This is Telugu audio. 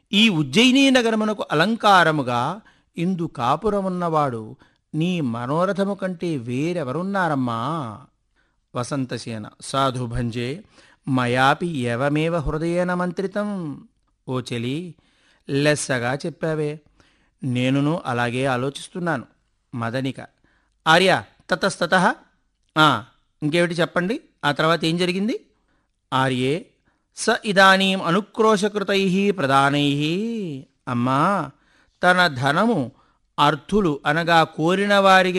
ఈ ఉజ్జయినీ నగరమునకు అలంకారముగా ఇందు కాపురమున్నవాడు నీ మనోరథము కంటే వేరెవరున్నారమ్మా వసంతసేన సాధుభంజే మయాపి ఎవమేవ హృదయేన మంత్రితం ఓ చెలి లెస్సగా చెప్పావే నేనును అలాగే ఆలోచిస్తున్నాను మదనిక ఆర్య తతస్తత ఇంకేమిటి చెప్పండి ఆ తర్వాత ఏం జరిగింది ఆర్యే స ఇదానీం అనుక్రోశకృతై ప్రదానై అమ్మా తన ధనము అర్థులు అనగా కోరిన వారికి